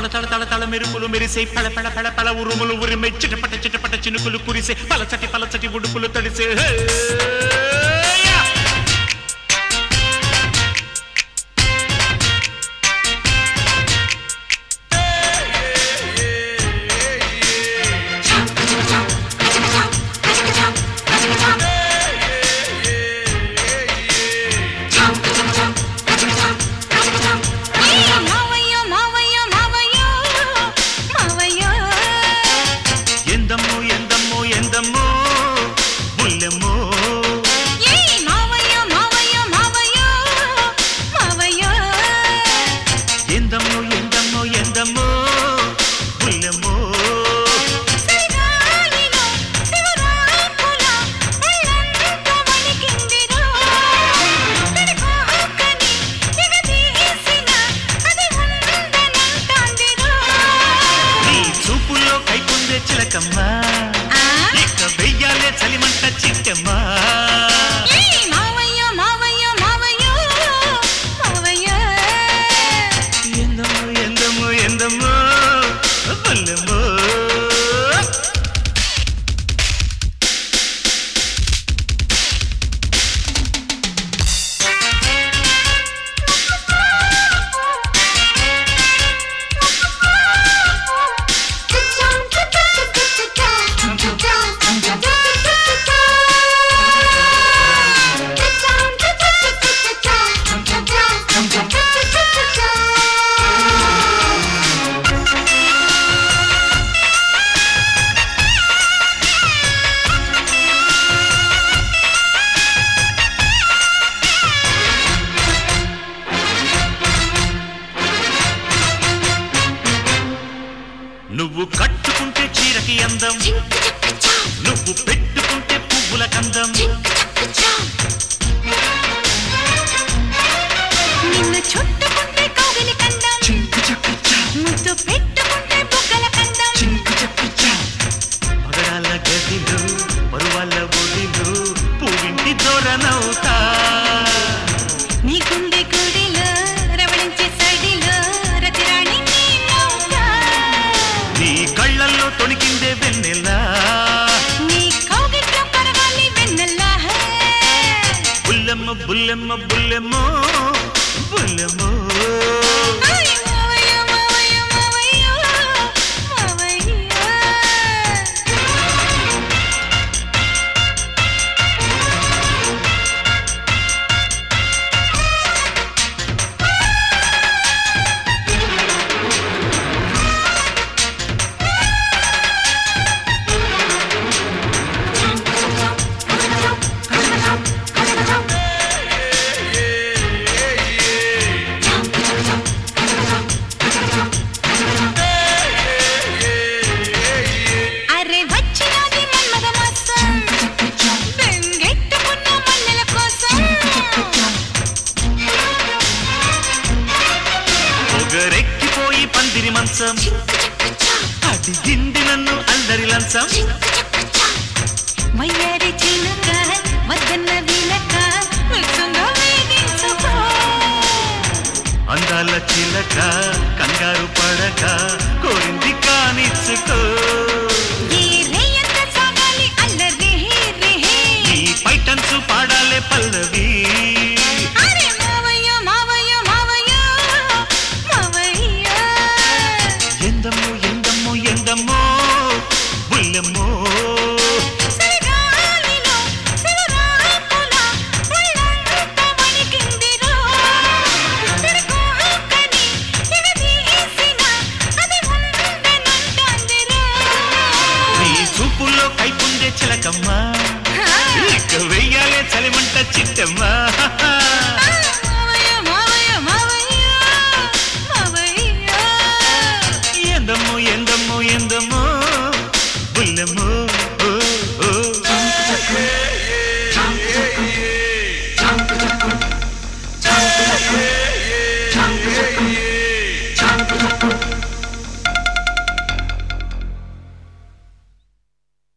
తల తల తల తల మెరుపులు మెరిసే పళ పళ పళ పళ ఉరుములు ఉరిమే చిటపట చిటపట చినుకులు కురిసే పలచటి పలచటి ఉడుపులు తడిసే హే! యా! మావయ్య మావయ్య మావయ్య మావయ్య ఎందమ్మో ఎందమ్మో ఎందమ్మో బుల్లెమ్మో ఏయ్ మావయ్య మావయ్య మావయ్య మావయ్య ఎందమ్మో ఎందమ్మో ఎందమ్మో బుల్లెమ్మో సరిగాలిలో శివరాకుల ఒళ్ళంతా వణికిందిరా తడిపాకని ఎగదీసిన అది ఉందనంటాందిరా నీ చూపుల్లో కైపుందే చిలకమ్మా ఆ ఇక వెయ్యాలే చలిమంట చిట్టమ్మా ఏయ్ మావయ్య మావయ్య మావయ్య మావయ్య ఎందమ్మో ఎందమ్మో ఎందమ్మో బుల్లెమ్మో నువ్వు కట్టుకుంటే చీరకి అందం నువ్వు పెట్టుకుంటే పువ్వుల కందం నిన్ను చుట్టుకుంటే కౌగిలి కందం ముద్దు పెట్టుకుంటే బుగ్గల కందం పగడాల గదిలో పరువాల ఒడిలో పువ్వింటి దొరనవుతా నీ గుండె గుడిలో రవళించే సడిలో రతిరాణి నీ నవ్వుతా నీ కళ్ళల్లో తొణికిందే వెన్నెలా నీ కౌగిట్లో కరగాలి వెన్నెల్లా బుల్లెమ్మ బుల్లెమ్మ బుల్లెమ్మో బుల్లెమ్మో ఆయ్ మావయ్య మావయ్య మావయ్య మావయ్య అరే వచ్చినది మన్మథ మాసం బెంగెట్టుకున్న మల్లెల కోసం పొగరెక్కిపోయి పందిరి మంచం అడిగింది నన్ను అల్లరి లంచం వయ్యారి చిలుక వద్దన్న విలక ఉత్సంగా వేగించుకో అందాల చిలక కంగారు పడక కోరింది కానిచ్చుకో ఈ రేయంత సాగాలి అల్లరి రేహే ఈ పైటన్సు పాడాలే పల్లవి అరే మావయ్య మావయ్య మావయ్య మావయ్య ఎందమ్మో ఎందమ్మో ఎందమ్మో బుల్లెమ్మో సరిగాలిలో శివరాకుల ఒళ్ళంతా వణికిందిరా తిరుకోకని ఎగదీసిన అది ఉందనంటాందిరా నీ చూపుల్లో కైపుందే చిలకమ్మా ఇక వెయ్యాలే చలిమంట చిట్టమ్మా మావయ్య మావయ్య మావయ్య మావయ్య ఎందమ్మో ఎందమ్మో